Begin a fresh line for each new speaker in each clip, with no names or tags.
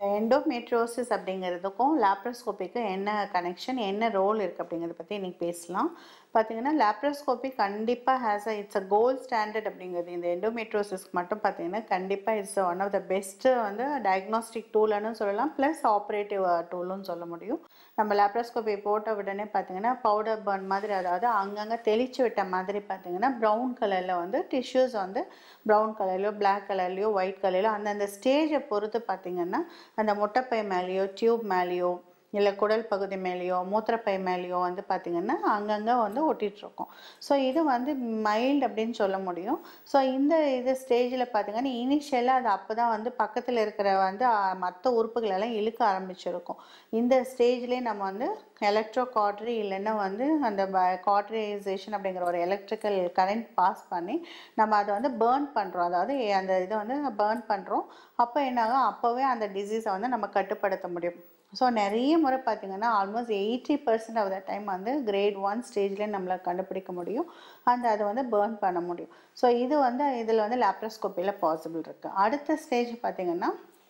Endometriosis அப்படிங்கிறதுக்கும் லேப்ரோஸ்கோப்பிக்கும் என்ன connection என்ன role இருக்குது அப்படிங்கிறத பற்றி இன்றைக்கி பேசலாம் பார்த்தீங்கன்னா லேப்ரோஸ்கோப்பி கண்டிப்பாக has uh it's uh gold standard அப்படிங்கிறது இந்த எண்டோமெட்ரோசிஸ்க்கு மட்டும் பார்த்தீங்கன்னா கண்டிப்பாக it's one of the best வந்து டயக்னோஸ்டிக் டூல்னு சொல்லலாம் ப்ளஸ் ஆப்ரேட்டிவ் டூலுன்னு சொல்ல முடியும் நம்ம லேப்ரோஸ்கோப்பி போட்ட உடனே பார்த்தீங்கன்னா பவுடர் பர்ன் மாதிரி அதாவது அங்கங்கே தெளிச்சு விட்ட மாதிரி பார்த்தீங்கன்னா ப்ரௌன் கலரில் வந்து டிஷ்யூஸ் வந்து ப்ரௌன் கலர்லையோ பிளாக் கலர்லையோ ஒயிட் கலர்லையோ அந்தந்த ஸ்டேஜை பொறுத்து பார்த்தீங்கன்னா அந்த முட்டைப்பை மேலேயோ டியூப் மேலேயோ இல்லை குடல் பகுதி மேலேயோ மூத்திரப்பை மேலேயோ வந்து பார்த்திங்கன்னா அங்கங்கே வந்து ஒட்டிகிட்ருக்கோம் ஸோ இது வந்து மைல்டு அப்படின்னு சொல்ல முடியும் ஸோ இந்த இது ஸ்டேஜில் பார்த்திங்கன்னா இனிஷியலாக அது அப்போ தான் வந்து பக்கத்தில் இருக்கிற வந்து மற்ற உறுப்புகளெல்லாம் இழுக்க ஆரம்பிச்சிருக்கும் இந்த ஸ்டேஜ்லேயே நம்ம வந்து எலக்ட்ரோ காட்ரி இல்லைன்னா வந்து அந்த காட்ரைசேஷன் அப்படிங்கிற ஒரு எலக்ட்ரிக்கல் கரண்ட் பாஸ் பண்ணி நம்ம அதை வந்து பேர்ன் பண்ணுறோம் அதாவது அந்த இதை வந்து பேர்ன் பண்ணுறோம் அப்போ என்னாகும் அப்போவே அந்த டிசீஸை வந்து நம்ம கட்டுப்படுத்த முடியும் ஸோ நிறைய முறை பார்த்திங்கன்னா almost eighty percent of the time வந்து கிரேட் ஒன் ஸ்டேஜ்லேயே நம்மளை கண்டுபிடிக்க முடியும் அந்த அதை வந்து பேர்ன் பண்ண முடியும் ஸோ இது வந்து இதில் வந்து லேப்ரோஸ்கோப்பியில் பாசிபிள் இருக்குது அடுத்த ஸ்டேஜ் பார்த்திங்கன்னா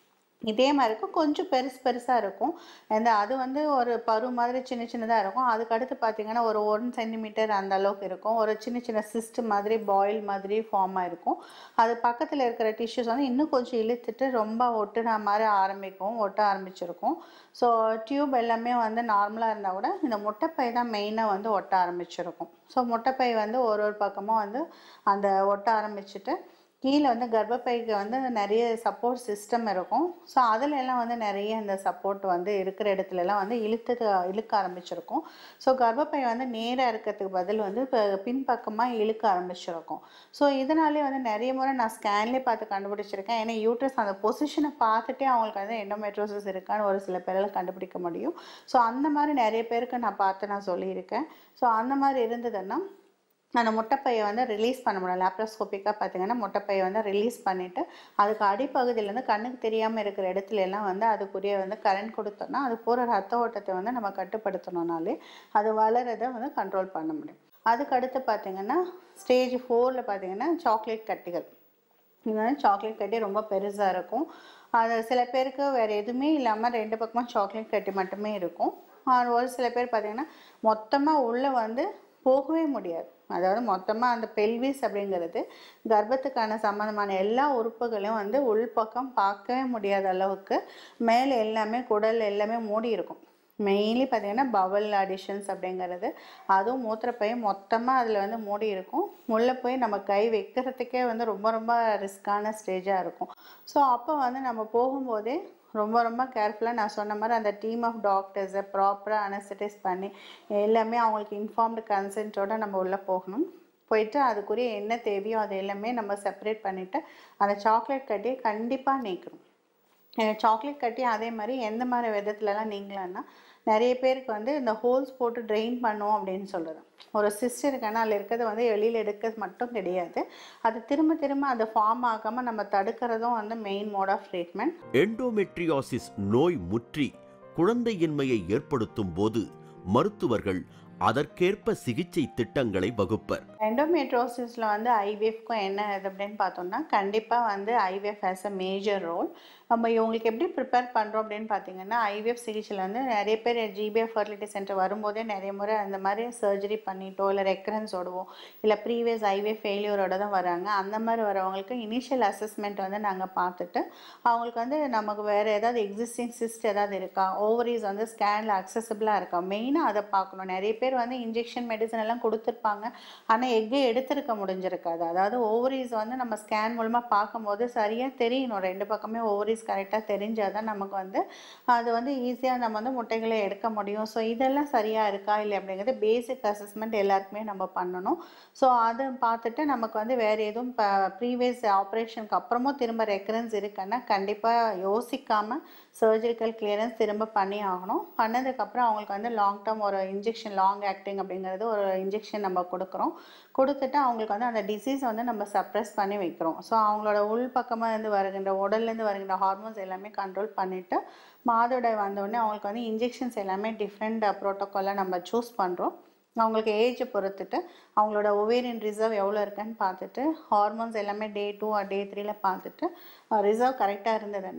இதே மாதிரி இருக்கும் கொஞ்சம் பெருசு பெருசாக இருக்கும் அந்த அது வந்து ஒரு பரு மாதிரி சின்ன சின்னதாக இருக்கும் அதுக்கு அடுத்து பார்த்தீங்கன்னா ஒரு ஒன் சென்டிமீட்டர் அந்த அளவுக்கு இருக்கும் ஒரு சின்ன சின்ன சிஸ்ட் மாதிரி பாயில் மாதிரி ஃபார்ம் ஆகிருக்கும் அது பக்கத்தில் இருக்கிற டிஷ்யூஸ் வந்து இன்னும் கொஞ்சம் இழுத்துட்டு ரொம்ப ஒட்டுன மாதிரி ஆரம்பிக்கும் ஒட்ட ஆரம்பிச்சிருக்கும் ஸோ டியூப் எல்லாமே வந்து நார்மலாக இருந்தால் கூட இந்த முட்டைப்பை தான் மெயினாக வந்து ஒட்ட ஆரம்பிச்சிருக்கும் ஸோ முட்டைப்பை வந்து ஒரு ஒரு பக்கமும் வந்து அந்த ஒட்ட ஆரம்பிச்சுட்டு கீழே வந்து கர்ப்பப்பைக்கு வந்து நிறைய சப்போர்ட் சிஸ்டம் இருக்கும் ஸோ அதில் எல்லாம் வந்து நிறைய இந்த சப்போர்ட் வந்து இருக்கிற இடத்துலலாம் வந்து இழுத்து இழுக்க ஆரம்பிச்சிருக்கும் ஸோ கர்ப்பப்பை வந்து நேராக இருக்கிறதுக்கு பதில் வந்து இப்போ பின்பக்கமாக இழுக்க ஆரம்பிச்சிருக்கும் ஸோ இதனாலே வந்து நிறைய முறை நான் ஸ்கேன்லேயே பார்த்து கண்டுபிடிச்சிருக்கேன் ஏன்னா யூட்ரஸ் அந்த பொசிஷனை பார்த்துட்டே அவங்களுக்கு வந்து எண்டோமெட்ரோசிஸ் இருக்கான்னு ஒரு சில பேரால் கண்டுபிடிக்க முடியும் ஸோ அந்த மாதிரி நிறைய பேருக்கு நான் பார்த்து நான் சொல்லியிருக்கேன் ஸோ அந்த மாதிரி இருந்ததுன்னா அந்த முட்டைப்பையை வந்து ரிலீஸ் பண்ண முடியும் லேப்ரோஸ்கோப்பிக்காக பார்த்தீங்கன்னா முட்டைப்பையை வந்து ரிலீஸ் பண்ணிவிட்டு அதுக்கு அடிப்பகுதியிலேருந்து கண்ணுக்கு தெரியாமல் இருக்கிற இடத்துல எல்லாம் வந்து அதுக்குரிய வந்து கரண்ட் கொடுத்தோம்னா அது போகிற ரத்த ஓட்டத்தை வந்து நம்ம கட்டுப்படுத்தணும்னாலே அது வளரதை வந்து கண்ட்ரோல் பண்ண முடியும் அதுக்கு அடுத்து பார்த்தீங்கன்னா ஸ்டேஜ் ஃபோரில் பார்த்தீங்கன்னா சாக்லேட் கட்டிகள் இது வந்து சாக்லேட் கட்டி ரொம்ப பெருசாக இருக்கும் அது சில பேருக்கு வேறு எதுவுமே இல்லாமல் ரெண்டு பக்கமாக சாக்லேட் கட்டி மட்டுமே இருக்கும் ஒரு சில பேர் பார்த்திங்கன்னா மொத்தமாக உள்ளே வந்து போகவே முடியாது அதாவது மொத்தமாக அந்த பெல்விஸ் அப்படிங்கிறது கர்ப்பத்துக்கான சம்மந்தமான எல்லா உறுப்புகளையும் வந்து உள்பக்கம் பார்க்கவே முடியாத அளவுக்கு மேலே எல்லாமே குடல் எல்லாமே மூடி இருக்கும் மெயின்லி பார்த்தீங்கன்னா பவல் அடிஷன்ஸ் அப்படிங்கிறது அதுவும் மூத்திரப்பையும் மொத்தமாக அதில் வந்து மூடி இருக்கும் உள்ளே போய் நம்ம கை வைக்கிறதுக்கே வந்து ரொம்ப ரொம்ப ரிஸ்க்கான ஸ்டேஜாக இருக்கும் ஸோ அப்போ வந்து நம்ம போகும்போதே ரொம்ப ரொம்ப கேர்ஃபுல்லாக நான் சொன்ன மாதிரி அந்த டீம் ஆஃப் டாக்டர்ஸை ப்ராப்பராக அனஸ்தடைஸ் பண்ணி எல்லாமே அவங்களுக்கு இன்ஃபார்ம்டு கன்சென்ட்டோடு நம்ம உள்ளே போகணும் போயிட்டு அதுக்குரிய என்ன தேவையோ அது எல்லாமே நம்ம செப்பரேட் பண்ணிவிட்டு அந்த சாக்லேட் கட்டியை கண்டிப்பாக நீக்கணும் சாக்லேட் கட்டி அதே மாதிரி எந்த மாதிரி விதத்துலலாம் நீங்களான்னா நிறைய பேருக்கு வந்து இந்த ஹோல்ஸ் போட்டு ட்ரெயின் பண்ணும் அப்படின்னு சொல்கிறது ஒரு சிஸ்டர் இருக்கானா அதில் இருக்கிறது வந்து வெளியில் எடுக்கிறது மட்டும் கிடையாது அது திரும்ப திரும்ப அதை ஃபார்ம் ஆகாமல் நம்ம தடுக்கிறதும் வந்து main mode of treatment
endometriosis நோய் முற்றி குழந்தையின்மையை ஏற்படுத்தும் போது மருத்துவர்கள் அதற்கேற்ப சிகிச்சை திட்டங்களை வகுப்பர்
எண்டோமெட்ரோசிஸில் வந்து ஐவிஎஃப்க்கும் என்ன இது அப்படின்னு பார்த்தோம்னா கண்டிப்பாக வந்து IVF has uh major role நம்ம இவங்களுக்கு எப்படி ப்ரிப்பேர் பண்ணுறோம் அப்படின்னு பார்த்தீங்கன்னா ஐவிஎஃப் சிகிச்சையில் வந்து நிறைய பேர் ஜிபிஎஃப் ஃபர்டிலிட்டி சென்டர் வரும்போதே நிறைய முறை அந்த மாதிரி சர்ஜரி பண்ணிட்டோ இல்லை ரெக்கரன்ஸோடவோ இல்லை ப்ரீவியஸ் ஐவிஎஃப் ஃபெயிலியரோட தான் வராங்க அந்த மாதிரி வரவங்களுக்கு இனிஷியல் அசஸ்மெண்ட் வந்து நாங்கள் பார்த்துட்டு அவங்களுக்கு வந்து நமக்கு வேறு ஏதாவது எக்ஸிஸ்டிங் சிஸ்ட் ஏதாவது இருக்கா ஓவரிஸ் வந்து ஸ்கேனில் அக்சசபிளாக இருக்கா மெயினாக அதை பார்க்கணும் நிறைய பேர் வந்து இன்ஜெக்ஷன் மெடிசன் எல்லாம் கொடுத்துருப்பாங்க ஆனால் எக்கே எடுத்திருக்க முடிஞ்சிருக்காது அதாவது ஓவரிஸ் வந்து நம்ம ஸ்கேன் மூலமாக பார்க்கும்போது சரியாக தெரியணும் ரெண்டு பக்கமே ஓவரிஸ் கரெக்டாக தெரிஞ்சால் தான் நமக்கு வந்து அது வந்து ஈஸியாக நம்ம வந்து முட்டைகளை எடுக்க முடியும் ஸோ இதெல்லாம் சரியாக இருக்கா இல்லை அப்படிங்கிறது பேசிக் அசஸ்மெண்ட் எல்லாருக்குமே நம்ம பண்ணணும் ஸோ அதை பார்த்துட்டு நமக்கு வந்து வேறு எதுவும் இப்போ ப்ரீவியஸ் ஆப்ரேஷனுக்கு அப்புறமும் திரும்ப ரெக்கரன்ஸ் இருக்குன்னா கண்டிப்பாக யோசிக்காமல் சர்ஜிக்கல் கிளியரன்ஸ் திரும்ப பண்ணி ஆகணும் பண்ணதுக்கப்புறம் அவங்களுக்கு வந்து லாங் டேர்ம் ஒரு இன்ஜெக்ஷன் லாங் ஆக்டிங் அப்படிங்கிறது ஒரு இன்ஜெக்ஷன் நம்ம கொடுக்குறோம் கொடுத்துட்டு அவங்களுக்கு வந்து அந்த டிசீஸ் வந்து நம்ம சப்ரெஸ் பண்ணி வைக்கிறோம் ஸோ அவங்களோட உள் பக்கமாக இருந்து வருகின்ற உடல்லேருந்து வருகின்ற ஹார்மோன்ஸ் எல்லாமே கண்ட்ரோல் பண்ணிவிட்டு மாதவிடாய் வந்தோடனே அவங்களுக்கு வந்து இன்ஜெக்ஷன்ஸ் எல்லாமே டிஃப்ரெண்ட் ப்ரோட்டோக்காலாக நம்ம சூஸ் பண்ணுறோம் அவங்களுக்கு ஏஜை பொறுத்துட்டு அவங்களோட ஒவேரியன் ரிசர்வ் எவ்வளோ இருக்குன்னு பார்த்துட்டு ஹார்மோன்ஸ் எல்லாமே டே டூ ஆர் டே த்ரீல பார்த்துட்டு ரிசர்வ் கரெக்டாக இருந்ததுன்னா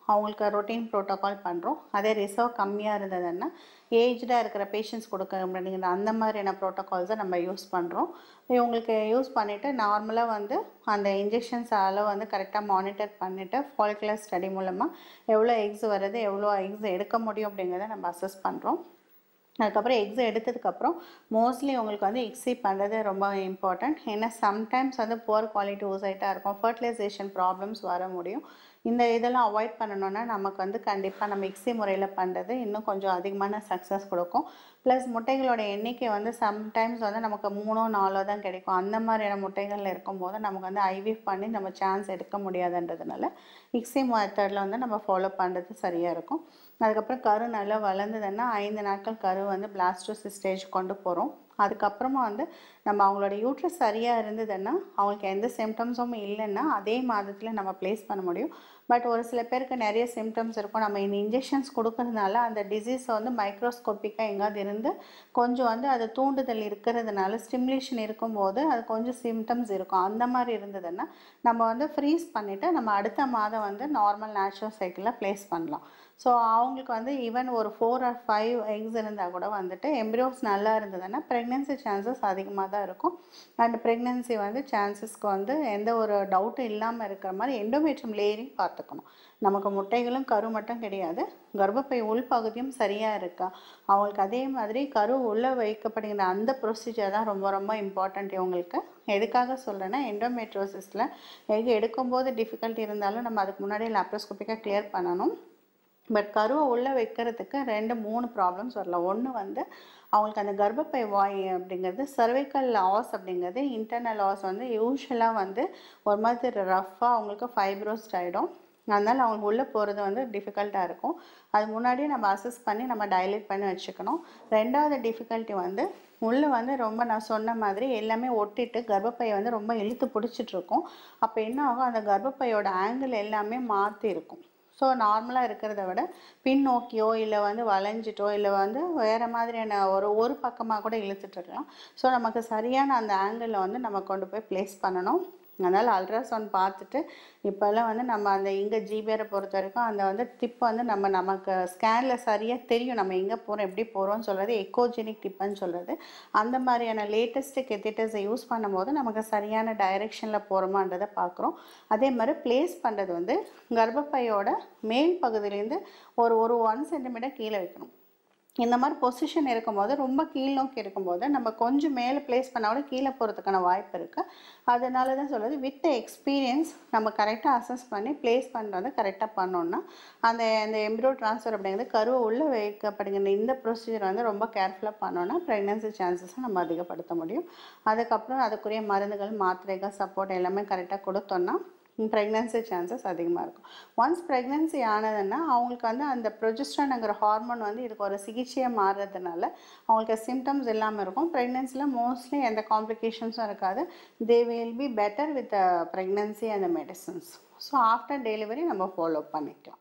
அவங்களுக்கு ரொட்டீன் ப்ரோட்டோகால் பண்ணுறோம் அதே ரிசர்வ் கம்மியாக இருந்ததுன்னா ஏஜ்டாக இருக்கிற பேஷண்ட்ஸ் கொடுக்க அப்படிங்கிற அந்த மாதிரியான ப்ரோட்டோகால்ஸை நம்ம யூஸ் பண்ணுறோம் இவங்களுக்கு யூஸ் பண்ணிவிட்டு நார்மலாக வந்து அந்த இன்ஜெக்ஷன்ஸ் அளவு வந்து கரெக்டாக மானிட்டர் பண்ணிவிட்டு ஃபாலிகுலர் ஸ்டடி மூலமாக எவ்வளோ எக்ஸ் வருது எவ்வளோ எக்ஸ் எடுக்க முடியும் அப்படிங்கிறத நம்ம அசஸ் பண்ணுறோம் அதுக்கப்புறம் எக்ஸ் எடுத்ததுக்கப்புறம் மோஸ்ட்லி உங்களுக்கு வந்து எக்ஸி பண்ணுறது ரொம்ப இம்பார்ட்டண்ட் ஏன்னா சம்டைம்ஸ் வந்து புவர் குவாலிட்டி ஊசைட்டாக இருக்கும் ஃபர்டிலைசேஷன் ப்ராப்ளம்ஸ் வர முடியும் இந்த இதெல்லாம் அவாய்ட் பண்ணணுன்னா நமக்கு வந்து கண்டிப்பாக நம்ம எக்ஸி முறையில் பண்ணுறது இன்னும் கொஞ்சம் அதிகமான சக்ஸஸ் கொடுக்கும் ப்ளஸ் முட்டைகளோட எண்ணிக்கை வந்து சம்டைம்ஸ் வந்து நமக்கு மூணோ நாலோ தான் கிடைக்கும் அந்த மாதிரியான முட்டைகள் இருக்கும்போது நமக்கு வந்து ஐவிஎஃப் பண்ணி நம்ம சான்ஸ் எடுக்க முடியாதுன்றதுனால இக்ஸி மெத்தடில் வந்து நம்ம ஃபாலோ பண்ணுறது சரியாக இருக்கும் அதுக்கப்புறம் கரு நல்லா வளர்ந்ததுன்னா ஐந்து நாட்கள் கரு வந்து பிளாஸ்டோசிஸ் ஸ்டேஜ் கொண்டு போகிறோம் அதுக்கப்புறமா வந்து நம்ம அவங்களோட யூட்ரஸ் சரியாக இருந்ததுன்னா அவங்களுக்கு எந்த சிம்டம்ஸும் இல்லைன்னா அதே மாதத்தில் நம்ம ப்ளேஸ் பண்ண முடியும் பட் ஒரு சில பேருக்கு நிறைய சிம்டம்ஸ் இருக்கும் நம்ம இந்த இன்ஜெக்ஷன்ஸ் கொடுக்கறதுனால அந்த டிசீஸ் வந்து மைக்ரோஸ்கோப்பிக்காக எங்காவது இருந்து கொஞ்சம் வந்து அது தூண்டுதல் இருக்கிறதுனால ஸ்டிமுலேஷன் இருக்கும்போது அது கொஞ்சம் சிம்டம்ஸ் இருக்கும் அந்த மாதிரி இருந்ததுன்னா நம்ம வந்து ஃப்ரீஸ் பண்ணிவிட்டு நம்ம அடுத்த மாதம் வந்து நார்மல் நேச்சுரல் சைக்கிளில் ப்ளேஸ் பண்ணலாம் ஸோ அவங்களுக்கு வந்து ஈவன் ஒரு ஃபோர் ஆர் ஃபைவ் எக்ஸ் இருந்தால் கூட வந்துட்டு எம்ப்ரியோஸ் நல்லா இருந்ததுன்னா ப்ரெக்னென்சி சான்சஸ் அதிகமாக தான் இருக்கும் அண்ட் ப்ரெக்னென்சி வந்து சான்சஸ்க்கு வந்து எந்த ஒரு டவுட்டும் இல்லாமல் இருக்கிற மாதிரி எண்டோமேட்ரியம் லேயரிங் பார்த்துக்கணும் நமக்கு முட்டைகளும் கரு மட்டும் கிடையாது கர்ப்பப்பை உள்பகுதியும் சரியாக இருக்கா அவங்களுக்கு அதே மாதிரி கரு உள்ளே வைக்கப்படுகிற அந்த ப்ரொசீஜர் தான் ரொம்ப ரொம்ப இம்பார்ட்டண்ட் இவங்களுக்கு எதுக்காக சொல்கிறேன்னா எண்டோமெட்ரோசிஸில் எக் எடுக்கும்போது டிஃபிகல்ட் இருந்தாலும் நம்ம அதுக்கு முன்னாடி லாப்ரோஸ்கோப்பிக்காக கிளியர் பண்ணணும் பட் கருவை உள்ளே வைக்கிறதுக்கு ரெண்டு மூணு ப்ராப்ளம்ஸ் வரலாம் ஒன்று வந்து அவங்களுக்கு அந்த கர்ப்பப்பை வாய் அப்படிங்கிறது சர்வைக்கல் லாஸ் அப்படிங்கிறது இன்டர்னல் லாஸ் வந்து யூஸ்வலாக வந்து ஒரு மாதிரி ரஃப்பாக அவங்களுக்கு ஃபைப்ரோஸ்ட் ஆகிடும் அதனால் அவங்களுக்கு உள்ளே போகிறது வந்து டிஃபிகல்ட்டாக இருக்கும் அது முன்னாடியே நம்ம அசஸ் பண்ணி நம்ம டைலேட் பண்ணி வச்சுக்கணும் ரெண்டாவது டிஃபிகல்ட்டி வந்து உள்ளே வந்து ரொம்ப நான் சொன்ன மாதிரி எல்லாமே ஒட்டிட்டு கர்ப்பப்பையை வந்து ரொம்ப இழுத்து பிடிச்சிட்ருக்கும் அப்போ என்ன ஆகும் அந்த கர்ப்பப்பையோட ஆங்கிள் எல்லாமே மாற்றி இருக்கும் ஸோ நார்மலாக இருக்கிறத விட பின்னோக்கியோ இல்லை வந்து வளைஞ்சிட்டோ இல்லை வந்து வேறு மாதிரியான ஒரு ஒரு பக்கமாக கூட இழுத்துட்டு இருக்கலாம் ஸோ நமக்கு சரியான அந்த ஆங்கிளில் வந்து நம்ம கொண்டு போய் ப்ளேஸ் பண்ணணும் அதனால் அல்ட்ராசவுண்ட் பார்த்துட்டு இப்போல்லாம் வந்து நம்ம அந்த இங்கே ஜிபிஆரை பொறுத்த வரைக்கும் அந்த வந்து டிப் வந்து நம்ம நமக்கு ஸ்கேனில் சரியாக தெரியும் நம்ம எங்கே போகிறோம் எப்படி போகிறோம்னு சொல்கிறது எக்கோஜெனிக் டிப்புன்னு சொல்கிறது அந்த மாதிரியான லேட்டஸ்ட்டு கெத்திட்டர்ஸை யூஸ் பண்ணும்போது நமக்கு சரியான டைரெக்ஷனில் போகிறோமான்றதை பார்க்குறோம் அதே மாதிரி ப்ளேஸ் பண்ணுறது வந்து கர்ப்பப்பையோட மேல் பகுதியிலேருந்து ஒரு ஒரு ஒன் சென்டிமீட்டர் கீழே வைக்கணும் இந்த மாதிரி பொசிஷன் இருக்கும்போது ரொம்ப கீழ் நோக்கி இருக்கும்போது நம்ம கொஞ்சம் மேலே ப்ளேஸ் பண்ணால் கூட கீழே போகிறதுக்கான வாய்ப்பு இருக்குது அதனால தான் சொல்லுது வித் எக்ஸ்பீரியன்ஸ் நம்ம கரெக்டாக அசஸ் பண்ணி ப்ளேஸ் பண்ணுறது கரெக்டாக பண்ணோன்னா அந்த அந்த எம்ப்ரோ ட்ரான்ஸ்ஃபர் அப்படிங்கிறது கருவை உள்ளே வைக்கப்படுகிற இந்த ப்ரொசீஜர் வந்து ரொம்ப கேர்ஃபுல்லாக பண்ணோன்னா ப்ரெக்னென்சி சான்சஸை நம்ம அதிகப்படுத்த முடியும் அதுக்கப்புறம் அதுக்குரிய மருந்துகள் மாத்திரைகள் சப்போர்ட் எல்லாமே கரெக்டாக கொடுத்தோன்னா ப்ரெக்னென்சி சான்சஸ் அதிகமாக இருக்கும் ஒன்ஸ் ப்ரெக்னென்சி ஆனதுன்னா அவங்களுக்கு வந்து அந்த ப்ரொஜெஸ்ட்ரானுங்கிற ஹார்மோன் வந்து இதுக்கு ஒரு சிகிச்சையாக மாறுறதுனால அவங்களுக்கு சிம்டம்ஸ் இல்லாமல் இருக்கும் ப்ரெக்னென்சியில் மோஸ்ட்லி எந்த காம்ப்ளிகேஷன்ஸும் இருக்காது they will be better with pregnancy அந்த மெடிசன்ஸ் ஸோ ஆஃப்டர் டெலிவரி நம்ம ஃபாலோ பண்ணிக்கலாம்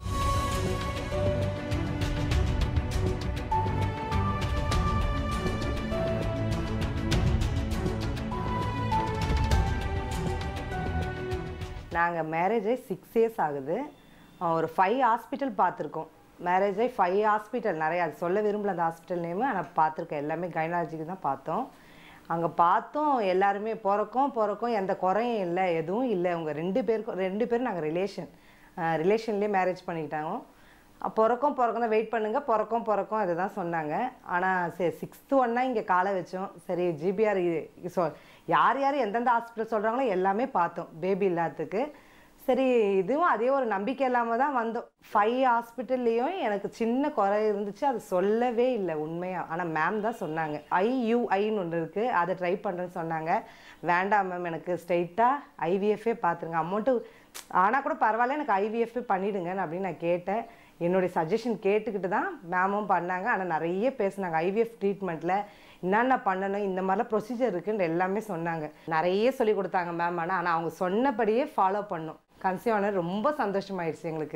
நாங்கள் மேரேஜ் ஆகி சிக்ஸ் இயர்ஸ் ஆகுது அஹ் ஒரு ஃபைவ் ஹாஸ்பிட்டல் பார்த்துருக்கோம் மேரேஜ் ஆகி ஃபைவ் ஹாஸ்பிட்டல் நிறைய அது சொல்ல விரும்பல அந்த ஹாஸ்பிட்டல் நேமு ஆனால் பார்த்துருக்கேன் எல்லாமே கைனாலஜிக்கு தான் பார்த்தோம் அங்கே பார்த்தோம் எல்லாருமே பிறக்கும் பிறக்கும் எந்த குறையும் இல்லை எதுவும் இல்லை அவங்க ரெண்டு பேருக்கும் ரெண்டு பேரும் நாங்கள் ரிலேஷன் ரிலேஷன்லேயே மேரேஜ் பண்ணிக்கிட்டாங்க அஹ் பிறக்கும் பிறக்கும் தான் வெயிட் பண்ணுங்க பிறக்கும் பிறக்கும் இதை தான் சொன்னாங்க ஆனால் சரி சிக்ஸ்த்து ஒன்னா இங்கே காலை வச்சோம் சரி ஜிபிஆர் சொ யார் யார் எந்தெந்த ஹாஸ்பிட்டல் சொல்கிறாங்களோ எல்லாமே பார்த்தோம் பேபி இல்லாததுக்கு சரி இதுவும் அதே ஒரு நம்பிக்கை இல்லாமல் தான் வந்தோம் ஃபைவ் ஹாஸ்பிட்டல்லையும் எனக்கு சின்ன குறை இருந்துச்சு அது சொல்லவே இல்லை உண்மையாக ஆனால் மேம் தான் சொன்னாங்க ஐயூஐன்னு ஒன்று இருக்குது அதை ட்ரை பண்ணுறேன்னு சொன்னாங்க வேண்டாம் மேம் எனக்கு ஸ்ட்ரைட்டாக ஐவிஎஃப்ஏ பார்த்துருங்க அமௌண்ட்டு ஆனால் கூட பரவாயில்ல எனக்கு ஐவிஎஃப்ஏ பண்ணிடுங்க அப்படின்னு நான் கேட்டேன் என்னுடைய சஜஷன் கேட்டுக்கிட்டு தான் மேமும் பண்ணாங்க ஆனால் நிறைய பேசுனாங்க ஐவிஎஃப் ட்ரீட்மெண்ட்டில் என்னென்ன பண்ணணும் இந்த மாதிரிலாம் ப்ரொசீஜர் இருக்குன்னு எல்லாமே சொன்னாங்க நிறைய சொல்லி கொடுத்தாங்க மேம் ஆனால் ஆனால் அவங்க சொன்னபடியே ஃபாலோ பண்ணோம் கன்சீவ் ஆனது ரொம்ப சந்தோஷமாயிடுச்சு எங்களுக்கு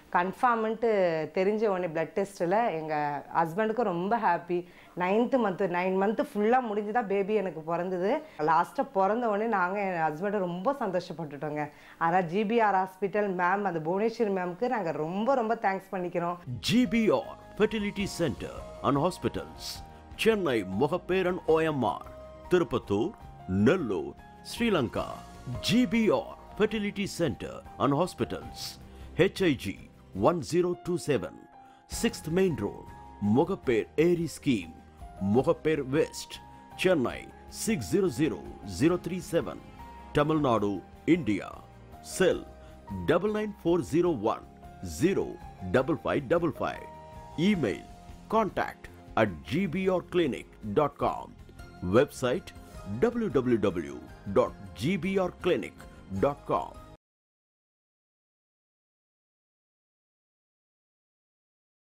கன்ஃபார்ம்ன்ட்டு தெரிஞ்ச உடனே பிளட் டெஸ்ட்டில் எங்கள் ஹஸ்பண்டுக்கும் ரொம்ப happy ninth month nine month ஃபுல்லாக முடிஞ்சு தான் பேபி எனக்கு பிறந்தது லாஸ்ட்டாக பிறந்த உடனே நாங்கள் என் ஹஸ்பண்டை ரொம்ப சந்தோஷப்பட்டுட்டோங்க அதான் ஜிபிஆர் ஹாஸ்பிட்டல் மேம் அந்த புவனேஸ்வரி மேம்க்கு நாங்கள் ரொம்ப ரொம்ப தேங்க்ஸ் பண்ணிக்கிறோம்
GBR Fertility Center and Hospitals, Chennai Mohaperan OMR, Tirupattur, Nellore, Sri Lanka. GBR Fertility Center and Hospitals, HIG 1027, 6th Main Road, Mohaper Airy Scheme, Mohaper West, Chennai 600037, Tamil Nadu, India. Cell double nine four zero one zero double five double five. Email contact at gbrclinic.com. Website www.gbrclinic.com.